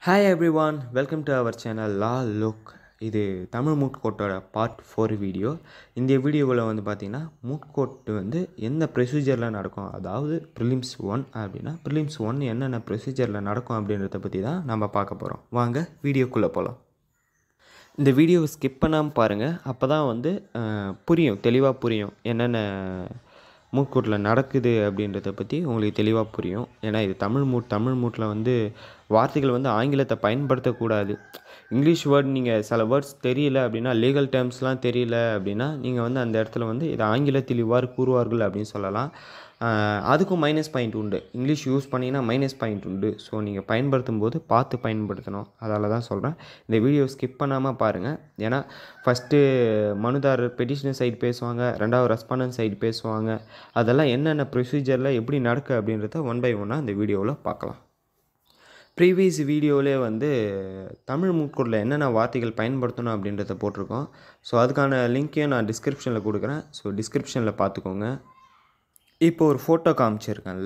hi everyone welcome to our channel law look இது Tamil moot கோட்டோட part four video இந்த வீடியோவில் வந்து பார்த்திங்கன்னா மூட் கோட் வந்து எந்த ப்ரொசீஜரில் நடக்கும் அதாவது ப்ரிலிம்ஸ் ஒன் அப்படின்னா ப்ரிலிம்ஸ் ஒன் என்னென்ன ப்ரொசீஜரில் நடக்கும் அப்படின்றத பற்றி தான் நம்ம பார்க்க போகிறோம் வாங்க வீடியோக்குள்ளே போகலாம் இந்த வீடியோவை ஸ்கிப் பண்ணாமல் பாருங்கள் அப்போ தான் வந்து அஹ், புரியும் தெளிவாக புரியும் என்னென்ன மூட்கோட்டில் நடக்குது அப்படின்றத பற்றி உங்களுக்கு தெளிவாக புரியும் ஏன்னா இது தமிழ் மூட் தமிழ் மூட்டில் வந்து வார்த்தைகள் வந்து ஆங்கிலத்தை பயன்படுத்தக்கூடாது இங்கிலீஷ் வேர்ட் நீங்கள் சில வேர்ட்ஸ் தெரியல அப்படின்னா லீகல் டேர்ம்ஸ்லாம் தெரியல அப்படின்னா நீங்கள் வந்து அந்த இடத்துல வந்து இது ஆங்கிலத்தில் இவ்வாறு கூறுவார்கள் அப்படின்னு சொல்லலாம் ஆஹ் அதுக்கும் மைனஸ் பாயிண்ட் உண்டு இங்கிலீஷ் யூஸ் பண்ணிங்கன்னா மைனஸ் பாயிண்ட் உண்டு ஸோ நீங்கள் பயன்படுத்தும் போது பார்த்து பயன்படுத்தணும் அதால தான் சொல்கிறேன் இந்த வீடியோ ஸ்கிப் பண்ணாமல் பாருங்கள் ஏன்னா ஃபஸ்ட்டு மனுதாரர் பெட்டிஷனர் சைடு பேசுவாங்க ரெண்டாவது ரெஸ்பாண்டன்ட் சைடு பேசுவாங்க அதெல்லாம் என்னென்ன ப்ரொசீஜரில் எப்படி நடக்கு அப்படின்றத ஒன் பை ஒன்னாக இந்த வீடியோவில் பார்க்கலாம் ப்ரீவியஸ் வீடியோவிலே வந்து தமிழ் மூட்கோடில் என்னென்ன வார்த்தைகள் பயன்படுத்தணும் அப்படின்றத போட்டிருக்கோம் ஸோ அதுக்கான லிங்க்கையும் நான் டிஸ்கிரிப்ஷனில் கொடுக்குறேன் ஸோ டிஸ்கிரிப்ஷனில் பார்த்துக்கோங்க இப்போ ஒரு ஃபோட்டோ காமிச்சிருக்கேன்ல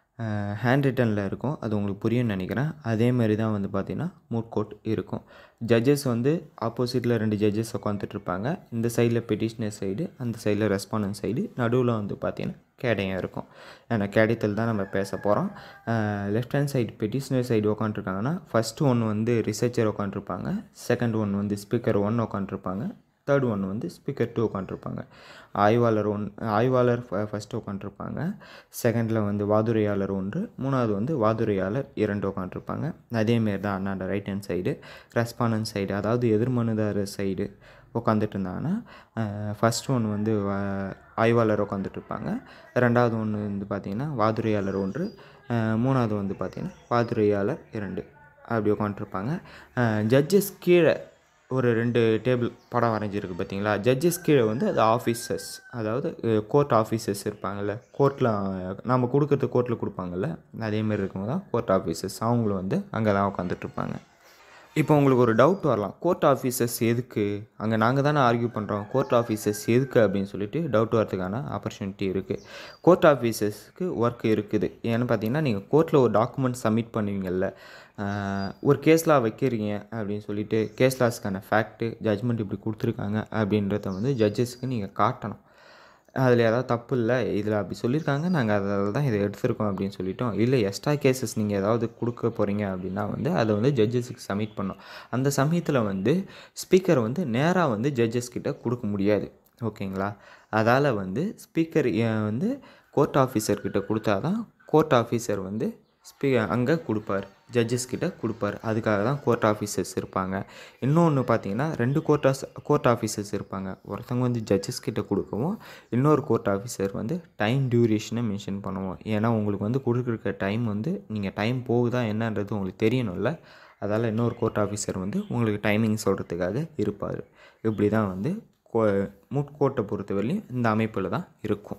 ஹேண்ட் ரிட்டனில் இருக்கும் அது உங்களுக்கு புரியும்னு நினைக்கிறேன் அதே மாதிரி தான் வந்து பார்த்திங்கன்னா மூட் கோட் இருக்கும் ஜட்ஜஸ் வந்து ஆப்போசிட்டில் ரெண்டு ஜட்ஜஸ் உட்காந்துட்டு இருப்பாங்க இந்த சைடில் பெட்டிஷனர் சைடு அந்த சைடில் ரெஸ்பாண்டன்ட் சைடு நடுவில் வந்து பார்த்திங்கன்னா கேடயம் இருக்கும் ஏன்னா கேடயத்தில் தான் நம்ம பேச போகிறோம் left hand side petitioner side உட்காந்துருக்காங்கன்னா ஃபஸ்ட்டு ஒன்று வந்து ரிசர்ச்சர் உட்காந்துருப்பாங்க செகண்ட் ஒன் வந்து ஸ்பீக்கர் ஒன் உட்காந்துருப்பாங்க தேர்ட் ஒன் வந்து ஸ்பீக்கர் டூ உட்காந்துருப்பாங்க ஆய்வாளர் ஒன் ஆய்வாளர் ஃபஸ்ட்டு உட்காந்துருப்பாங்க செகண்டில் வந்து வாதுரையாளர் ஒன்று மூணாவது வந்து வாதுரையாளர் இரண்டு உட்காந்துருப்பாங்க அதேமாரி தான் அண்ணாண்ட right hand side respondent side அதாவது எதிர்மனுதாரர் சைடு உட்காந்துட்டு இருந்தாங்கன்னா ஃபஸ்ட் ஒன்று வந்து வா- ஆய்வாளர் உட்காந்துட்டு இருப்பாங்க ரெண்டாவது ஒன்று வந்து பார்த்திங்கன்னா வாதுரையாளர் ஒன்று அஹ் மூணாவது வந்து பார்த்திங்கன்னா வாதுரையாளர் இரண்டு அப்படி உட்காந்துருப்பாங்க ஜட்ஜஸ் கீழே ஒரு ரெண்டு டேபிள் படம் வரைஞ்சிருக்கு பார்த்தீங்களா ஜட்ஜஸ் கீழே வந்து அது ஆஃபீஸர்ஸ் அதாவது கோர்ட் ஆஃபீஸர்ஸ் இருப்பாங்கல்ல கோர்ட்டில் நம்ம கொடுக்குறது கோர்ட்டில் கொடுப்பாங்கல்ல அதேமாரி இருக்கவங்க தான் கோர்ட் ஆஃபீஸர்ஸ் அவங்களும் வந்து அங்கே தான் உட்காந்துட்டு இருப்பாங்க இப்போ உங்களுக்கு ஒரு டவுட் வரலாம் கோர்ட் ஆஃபீஸர்ஸ் எதுக்கு அங்கே நாங்கள் தானே ஆர்கியூ பண்ணுறோம் கோர்ட் ஆஃபீஸர்ஸ் எதுக்கு அப்படின்னு சொல்லிட்டு டவுட் வரதுக்கான ஆப்பர்ச்சுனிட்டி இருக்குது கோர்ட் ஆஃபீஸர்ஸ்க்கு ஒர்க் இருக்குது ஏன்னு பார்த்தீங்கன்னா நீங்கள் கோர்ட்டில் ஒரு டாக்குமெண்ட் சப்மிட் பண்ணுவீங்கல்ல ஆஹ், ஒரு கேஸ்லா வைக்கிறீங்க அப்படின்னு சொல்லிட்டு கேஸ்லாஸ்க்கான ஃபேக்ட்டு ஜட்ஜ்மெண்ட் இப்படி கொடுத்துருக்காங்க அப்படின்றத வந்து ஜட்ஜஸ்க்கு நீங்கள் காட்டணும் அதில் ஏதாவது தப்பு இல்லை இதில் அப்படி சொல்லியிருக்காங்க நாங்கள் அதில் தான் இதை எடுத்திருக்கோம் அப்படின்னு சொல்லிட்டோம் இல்லை எக்ஸ்ட்ரா கேசஸ் நீங்கள் ஏதாவது கொடுக்க போகிறீங்க அப்படின்னா வந்து அதை வந்து ஜட்ஜஸுக்கு சப்மிட் பண்ணோம் அந்த சமயத்தில் வந்து ஸ்பீக்கர் வந்து நேராக வந்து ஜட்ஜஸ் கிட்ட கொடுக்க முடியாது ஓகேங்களா அதால் வந்து ஸ்பீக்கர் வந்து கோர்ட் ஆஃபீஸர்கிட்ட கொடுத்தா தான் கோர்ட் ஆஃபீஸர் வந்து ஸ்பீ அங்கே கொடுப்பார் ஜட்ஜஸ் கிட்ட கொடுப்பார் அதுக்காக தான் கோர்ட் ஆஃபீஸர்ஸ் இருப்பாங்க இன்னொன்று பார்த்தீங்கன்னா ரெண்டு கோர்ட் ஆஸ் கோர்ட் ஆஃபீஸர்ஸ் இருப்பாங்க ஒருத்தவங்க வந்து ஜட்ஜஸ் கிட்ட கொடுக்கவும் இன்னொரு கோர்ட் ஆஃபீஸர் வந்து டைம் டியூரேஷனை மென்ஷன் பண்ணுவோம் ஏன்னா உங்களுக்கு வந்து கொடுக்குற டைம் வந்து நீங்கள் டைம் போகுதா என்னன்றது உங்களுக்கு தெரியணும்ல அதால் இன்னொரு கோர்ட் ஆஃபீஸர் வந்து உங்களுக்கு டைமிங் சொல்கிறதுக்காக இருப்பார் இப்படி தான் வந்து கோ முட்கோட்டை பொறுத்தவரையிலையும் இந்த அமைப்பில் தான் இருக்கும்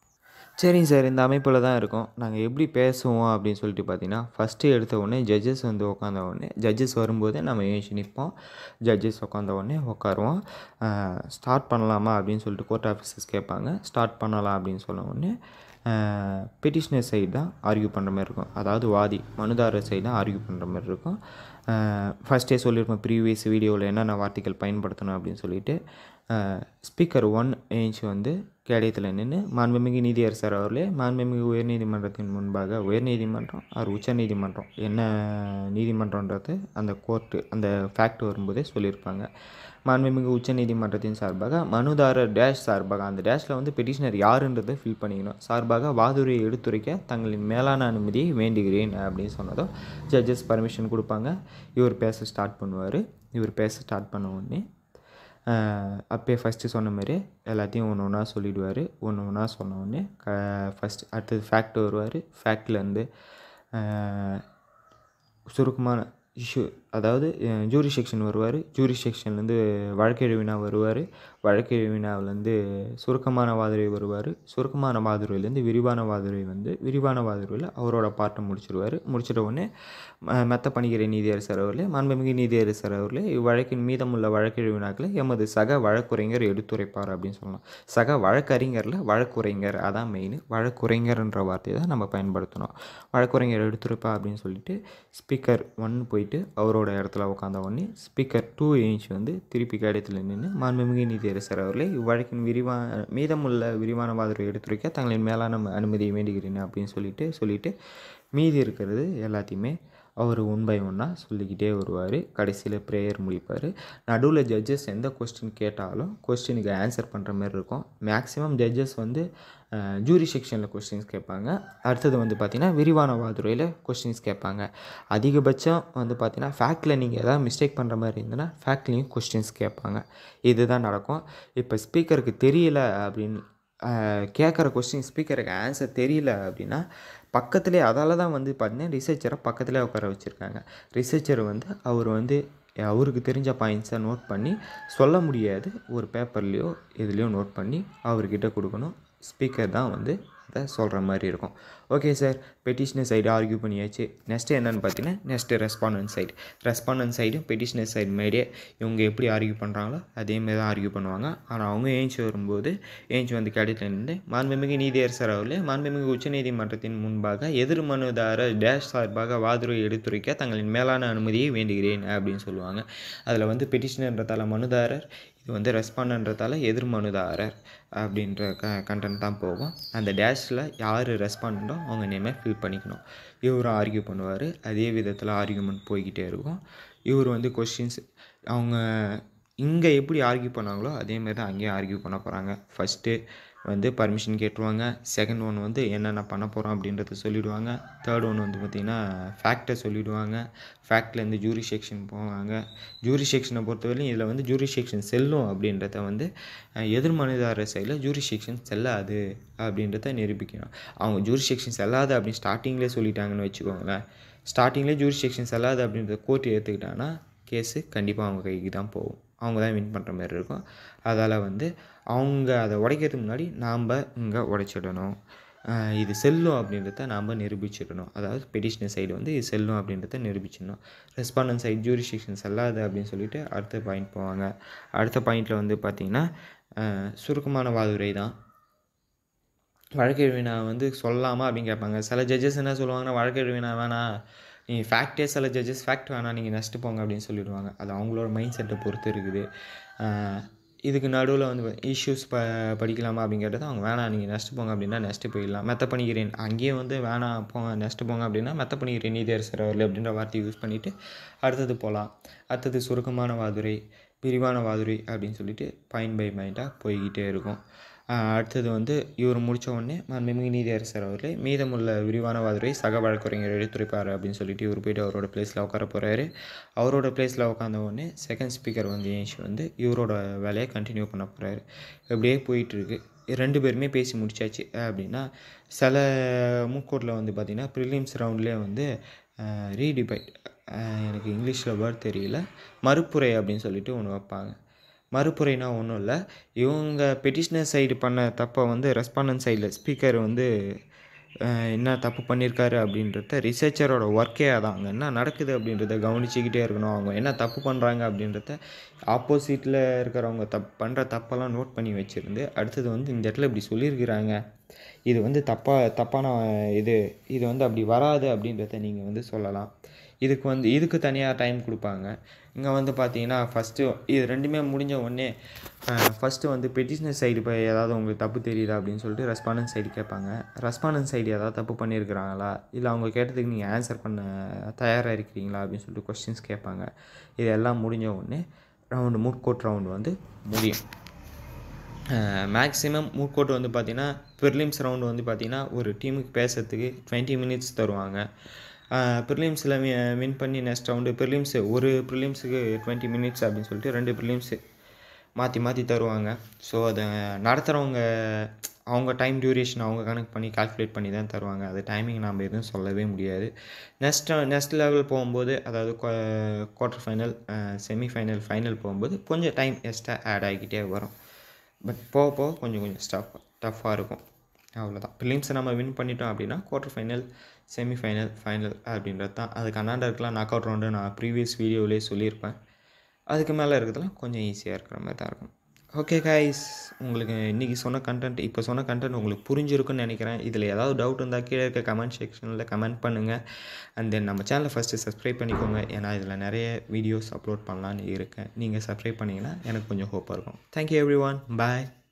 சரிங்க சார் இந்த அமைப்பில் தான் இருக்கோம் நாங்கள் எப்படி பேசுவோம் அப்படின்னு சொல்லிட்டு பார்த்தீங்கன்னா ஃபஸ்ட்டு எடுத்த உடனே ஜட்ஜஸ் வந்து உட்காந்த உடனே ஜட்ஜஸ் வரும்போதே நம்ம ஏஞ்சி நிற்போம் ஜட்ஜஸ் உட்காந்த உடனே உட்காருவோம் ஸ்டார்ட் பண்ணலாமா அப்படின்னு சொல்லிட்டு கோர்ட் ஆஃபீஸர்ஸ் கேட்பாங்க ஸ்டார்ட் பண்ணலாம் அப்படின்னு சொன்ன உடனே பெட்டிஷனர் சைடு தான் ஆர்கியூ பண்ணுற மாதிரி இருக்கும் அதாவது வாதி மனுதாரர் சைடு தான் ஆர்கியூ பண்ணுற மாதிரி இருக்கும் ஃபஸ்ட்டே சொல்லியிருப்போம் ப்ரீவியஸ் வீடியோவில் என்னென்ன வார்த்தைகள் பயன்படுத்தணும் அப்படின்னு சொல்லிட்டு ஸ்பீக்கர் ஒன் ஏஞ்ச் வந்து கேடயத்தில் நின்று மாண்புமிகு நீதியரசர் அவர்களே மாண்புமிகு உயர்நீதிமன்றத்தின் முன்பாக உயர்நீதிமன்றம் அவர் உச்சநீதிமன்றம் என்ன நீதிமன்றன்றது அந்த கோர்ட்டு அந்த ஃபேக்ட் வரும்போதே சொல்லியிருப்பாங்க மாண்புமிகு உச்சநீதிமன்றத்தின் சார்பாக மனுதாரர் டேஷ் சார்பாக அந்த டேஷில் வந்து பெட்டிஷனர் யாருன்றதை ஃபில் பண்ணிக்கணும் சார்பாக வாதுரையை எடுத்துரைக்க தங்களின் மேலான அனுமதியை வேண்டுகிறேன் அப்படின்னு சொன்னதும் ஜட்ஜஸ் பர்மிஷன் கொடுப்பாங்க இவர் பேச ஸ்டார்ட் பண்ணுவார் இவர் பேச ஸ்டார்ட் பண்ண உடனே ஆஹ் அப்பயே ஃபஸ்ட்டு சொன்ன மாதிரி எல்லாத்தையும் ஒன்று ஒன்றா சொல்லிடுவார் ஒன்று ஒன்றா சொன்ன உடனே க ஃபஸ்ட் அடுத்தது ஃபேக்ட் வருவார் ஃபேக்ட்லேருந்து சுருக்கமான இஷ்யூ அதாவது ஜூரி செக்ஷன் வருவார் ஜூரி செக்ஷன்லேருந்து வழக்கெழு வினா வருவார் வழக்கெழு வினாவிலேருந்து சுருக்கமான வாதுரை வருவார் சுருக்கமான வாதுரையிலேருந்து விரிவான வாதுரை வந்து விரிவான வாதுரையில் அவரோட பாட்டை முடிச்சிருவார் முடிச்சிட்ட உடனே ம- மெத்த பணிகிற நீதியரசர் அவர்களே மாண்புமிகு நீதியரசர் அவர்களே இவ்வழக்கின் மீதமுள்ள வழக்கெழு வினாக்களை எமது சக வழக்குரைஞர் எடுத்துரைப்பார் அப்படின்னு சொல்லலாம் சக வழக்கறிஞரில் வழக்குரைஞர் அதான் மெயின் வழக்குரைஞர்ன்ற வார்த்தையை தான் நம்ம பயன்படுத்தணும் வழக்குரைஞர் எடுத்துரைப்பா அப்படின்னு சொல்லிட்டு ஸ்பீக்கர் ஒன் போயிட்டு அவரோட இடத்துல உட்காந்த உடனே ஸ்பீக்கர் டூ இன்ச் வந்து திருப்பி கேடயத்தில் நின்று மாண்புமிகு நீதியரசர் அவர்களே இவ்வழக்கின் விரிவான மீதமுள்ள விரிவான வாதத்தை எடுத்துரைக்க தங்களின் மேலான அனுமதியை வேண்டுகிறேன் அப்படின்னு சொல்லிட்டு சொல்லிட்டு மீதி இருக்கிறது எல்லாத்தையுமே அவர் ஒன் பை ஒன்னாக சொல்லிக்கிட்டே வருவார் கடைசியில் ப்ரேயர் முடிப்பார் நடுவில் ஜட்ஜஸ் எந்த கொஸ்டின் கேட்டாலும் கொஸ்டினுக்கு ஆன்சர் பண்ணுற மாதிரி இருக்கும் மேக்ஸிமம் ஜட்ஜஸ் வந்து ஜூரி செக்ஷனில் கொஸ்டின்ஸ் கேட்பாங்க அடுத்தது வந்து பார்த்திங்கன்னா விரிவான வாதுரையில் கொஸ்டின்ஸ் கேட்பாங்க அதிகபட்சம் வந்து பார்த்திங்கன்னா ஃபேக்டில் நீங்கள் எதாவது மிஸ்டேக் பண்ணுற மாதிரி இருந்ததுன்னா ஃபேக்ட்லேயும் கொஸ்டின்ஸ் கேட்பாங்க இதுதான் நடக்கும் இப்போ ஸ்பீக்கருக்கு தெரியல அப்படின்னு கேட்குற கொஸ்டின் ஸ்பீக்கருக்கு ஆன்சர் தெரியல அப்படின்னா பக்கத்துலேயே அதால தான் வந்து பார்த்தீங்கன்னா ரிசர்ச்சரை பக்கத்துலேயே உட்கார வச்சுருக்காங்க ரிசர்ச்சர் வந்து அவர் வந்து அவருக்கு தெரிஞ்ச பாயிண்ட்ஸை நோட் பண்ணி சொல்ல முடியாது ஒரு பேப்பர்லேயோ இதுலேயோ நோட் பண்ணி அவர்கிட்ட கொடுக்கணும் ஸ்பீக்கர் தான் வந்து அதை சொல்கிற மாதிரி இருக்கும் okay sir petitioner side argue பண்ணியாச்சு நெக்ஸ்ட்டு என்னென்னு பார்த்தீங்கன்னா நெக்ஸ்ட்டு ரெஸ்பாண்டன்ட் சைடு ரெஸ்பாண்டன்ட் சைடும் பெட்டிஷனர் சைடு மாதிரியே இவங்க எப்படி ஆர்கியூ பண்ணுறாங்களோ அதேமாரி தான் ஆர்கியூ பண்ணுவாங்க ஆனால் அவங்க ஏஞ்சி வரும்போது ஏஞ்சி வந்து கிடைத்துல நின்று மாண்புமிகு நீதியரசர் அவர்களே மாண்புமிகு உச்சநீதிமன்றத்தின் முன்பாக எதிர் மனுதாரர் டேஷ் சார்பாக வாதுரை எடுத்துரைக்க தங்களின் மேலான அனுமதியை வேண்டுகிறேன் அப்படின்னு சொல்லுவாங்க அதில் வந்து பெட்டிஷனர்ன்றதால மனுதாரர் இது வந்து ரெஸ்பாண்டன்றதால எதிர் மனுதாரர் அப்படின்ற க கண்டென்ட் தான் போகும் அந்த டேஷில் யார் ரெஸ்பாண்டோ அவங்க நேமே ஃபில் பண்ணிக்கணும் இவரும் ஆர்கியூ பண்ணுவார் அதே விதத்தில் ஆர்கியூமெண்ட் போய்கிட்டே இருக்கும் இவர் வந்து கொஷின்ஸ் அவங்க இங்கே எப்படி ஆர்கியூ பண்ணாங்களோ அதேமாரி தான் அங்கேயும் ஆர்கியூ பண்ண போகிறாங்க ஃபஸ்ட்டு வந்து பர்மிஷன் கேட்டுருவாங்க செகண்ட் ஒன் வந்து என்னென்ன பண்ண போகிறோம் அப்படின்றத சொல்லிவிடுவாங்க தேர்ட் ஒன் வந்து பார்த்திங்கன்னா ஃபேக்டை சொல்லிவிடுவாங்க ஃபேக்ட்லேருந்து ஜூரி செக்ஷன் போவாங்க ஜூரி செக்ஷனை பொறுத்தவரையிலும் இதில் வந்து ஜூரி செக்ஷன் செல்லும் அப்படின்றத வந்து அஹ், எதிர் மனுதாரர் சைடில் ஜூரி செக்ஷன் செல்லாது அப்படின்றத நிரூபிக்கணும் அவங்க ஜூரி செக்ஷன் செல்லாது அப்படின்னு ஸ்டார்டிங்லேயே சொல்லிட்டாங்கன்னு வச்சுக்கோங்களேன் ஸ்டார்டிங்லேயே ஜூரி செக்ஷன் செல்லாது அப்படின்றத கோர்ட் ஏற்றுக்கிட்டாங்கன்னா கேஸு கண்டிப்பாக அவங்க கைக்கு தான் போகும் அவங்க தான் வின் பண்ணுற மாதிரி இருக்கும் அதால் வந்து அவங்க அதை உடைக்கிறதுக்கு முன்னாடி நாம் இங்கே உடைச்சிடணும் ஆஹ் இது செல்லும் அப்படின்றத நாம் நிரூபிச்சிடணும் அதாவது பெட்டிஷனர் சைடு வந்து இது செல்லும் அப்படின்றத நிரூபிச்சிடணும் ரெஸ்பாண்டன்ட் சைடு ஜூரிஸ்டிக்ஷன் செல்லாது அப்படின்னு சொல்லிட்டு அடுத்த பாயிண்ட் போவாங்க அடுத்த பாயிண்டில் வந்து பார்த்திங்கன்னா ஆஹ் சுருக்கமான வாதுரை தான் வழக்கறிஞர் வினா வந்து சொல்லலாமா அப்படின்னு கேட்பாங்க சில ஜட்ஜஸ் என்ன சொல்லுவாங்கன்னா வழக்கறிஞர் வினா வேணாம் நீ ஃபேக்டே சில ஜட்ஜஸ் ஃபேக்ட் வேணாம் நீங்கள் நெக்ஸ்ட்டு போங்க அப்படின்னு சொல்லிடுவாங்க அது அவங்களோட மைண்ட் செட்டை பொறுத்து இருக்குது ஆஹ் இதுக்கு நடுவில் வந்து இஷ்யூஸ் ப படிக்கலாமா அப்படின்னு கேட்டது அவங்க வேணாம் நீங்கள் நெக்ஸ்ட்டு போங்க அப்படின்னா நெக்ஸ்ட்டு போயிடலாம் மெத்த பண்ணிக்கிறேன் அங்கேயும் வந்து வேணாம் போங்க நெக்ஸ்ட்டு போங்க அப்படின்னா மெத்த பண்ணிக்கிறேன் நீதியரசர் அவர்கள் அப்படின்ற வார்த்தையை யூஸ் பண்ணிவிட்டு அடுத்தது போகலாம் அடுத்தது சுருக்கமான வாதுரை விரிவான வாதுரை அப்படின்னு சொல்லிட்டு பாயிண்ட் பை பாயிண்ட்டாக போய்கிட்டே இருக்கும் ஆஹ் அடுத்தது வந்து இவர் முடித்த உடனே மாண்புமிகு நீதியரசர் அவர்களே மீதமுள்ள விரிவான வாதுரை சக வழக்கறிஞர் எடுத்துரைப்பார் அப்படின்னு சொல்லிட்டு இவர் போயிட்டு அவரோட பிளேஸில் உட்கார போகிறாரு அவரோட பிளேஸில் உட்காந்த உடனே செகண்ட் ஸ்பீக்கர் வந்து ஏஞ்சி வந்து இவரோட வேலையை கண்டினியூ பண்ண போகிறாரு இப்படியே போயிட்டுருக்கு ரெண்டு பேருமே பேசி முடிச்சாச்சு அப்படின்னா சில மூக்கோட்டில் வந்து பார்த்திங்கன்னா ப்ரிலிம்ஸ் ரவுண்ட்லேயே வந்து ரீடிபைட் எனக்கு இங்கிலீஷில் வேர்ட் தெரியல மறுப்புரை அப்படின்னு சொல்லிட்டு ஒன்று வைப்பாங்க மறுப்புரைனா ஒன்றும் இல்லை இவங்க பெட்டிஷனர் சைடு பண்ண தப்பை வந்து ரெஸ்பாண்டன்ட் சைடில் ஸ்பீக்கர் வந்து அஹ், என்ன தப்பு பண்ணியிருக்காரு அப்படின்றத ரிசர்ச்சரோட ஒர்க்கே அதான் அங்கே என்ன நடக்குது அப்படின்றத கவனிச்சுக்கிட்டே இருக்கணும் அவங்க என்ன தப்பு பண்ணுறாங்க அப்படின்றத ஆப்போசிட்டில் இருக்கிறவங்க தப் பண்ணுற தப்பெல்லாம் நோட் பண்ணி வச்சுருந்து அடுத்தது வந்து இந்த இடத்துல இப்படி சொல்லியிருக்கிறாங்க இது வந்து தப்பாக தப்பான இது இது வந்து அப்படி வராது அப்படின்றத நீங்கள் வந்து சொல்லலாம் இதுக்கு வந்து இதுக்கு தனியாக டைம் கொடுப்பாங்க இங்கே வந்து பார்த்தீங்கன்னா ஃபஸ்ட்டு இது ரெண்டுமே முடிஞ்ச உடனே ஃபஸ்ட்டு வந்து பெட்டிஷனர் சைடு இப்போ ஏதாவது உங்களுக்கு தப்பு தெரியுதா அப்படின்னு சொல்லிட்டு ரெஸ்பாண்டன்ட் சைடு கேட்பாங்க ரெஸ்பாண்டன்ட் சைடு ஏதாவது தப்பு பண்ணியிருக்கிறாங்களா இல்லை அவங்க கேட்டதுக்கு நீங்கள் ஆன்சர் பண்ண தயாராக இருக்கிறீங்களா அப்படின்னு சொல்லிட்டு கொஸ்டின்ஸ் கேட்பாங்க இது எல்லாம் முடிஞ்ச உடனே ரவுண்டு முட்கோட் ரவுண்டு வந்து முடியும் மேக்ஸிமம் மூட்கோட் வந்து பார்த்தீங்கன்னா ப்ரிலிம்ஸ் ரவுண்டு வந்து பார்த்தீங்கன்னா ஒரு டீமுக்கு பேசுறதுக்கு டுவெண்ட்டி மினிட்ஸ் தருவாங்க ப்ரிலிம்ஸில் வின் பண்ணி நெக்ஸ்ட் ரவுண்டு ப்ரிலிம்ஸு ஒரு ப்ரிலிம்ஸுக்கு டுவெண்ட்டி மினிட்ஸ் அப்படின்னு சொல்லிட்டு ரெண்டு ப்ரிலிம்ஸு மாற்றி மாற்றி தருவாங்க ஸோ அதை நடத்துகிறவங்க அவங்க டைம் டியூரேஷன் அவங்க கணக்கு பண்ணி கால்குலேட் பண்ணி தான் தருவாங்க அது டைமிங் நாம் எதுவும் சொல்லவே முடியாது நெக்ஸ்ட் நெக்ஸ்ட் லெவல் போகும்போது அதாவது குவார்ட்டர் ஃபைனல் செமிஃபைனல் ஃபைனல் போகும்போது கொஞ்சம் டைம் எக்ஸ்ட்ரா ஆட் ஆகிக்கிட்டே வரும் பட் போக போக கொஞ்சம் கொஞ்சம் ஸ்டஃப் டஃப்பாக இருக்கும் அவ்வளோதான் ப்ரிலிம்ஸை நம்ம வின் பண்ணிட்டோம் அப்படின்னா குவார்ட்டர் ஃபைனல் செமிஃபைனல் ஃபைனல் அப்படின்றது தான் அதுக்கு அண்ணாண்ட இருக்கலாம் நாக் அவுட் ரவுண்டு நான் ப்ரீவியஸ் வீடியோவிலே சொல்லியிருப்பேன் அதுக்கு மேலே இருக்கிறதுலாம் கொஞ்சம் ஈஸியாக இருக்கிற மாதிரி தான் இருக்கும் ஓகே கைஸ் உங்களுக்கு இன்றைக்கி சொன்ன கண்டென்ட் இப்போ சொன்ன கண்டென்ட் உங்களுக்கு புரிஞ்சிருக்குன்னு நினைக்கிறேன் இதில் ஏதாவது டவுட் இருந்தால் கீழே இருக்க கமெண்ட் செக்ஷனில் கமெண்ட் பண்ணுங்கள் அண்ட் தென் நம்ம சேனலை ஃபஸ்ட்டு சப்ஸ்கிரைப் பண்ணிக்கோங்க ஏன்னா இதில் நிறைய வீடியோஸ் அப்லோட் பண்ணலான்னு இருக்கேன் நீங்கள் சப்ஸ்கிரைப் பண்ணிங்கன்னா எனக்கு கொஞ்சம் ஹோப்பாக இருக்கும் தேங்க்யூ எவ்ரி ஒன் பாய்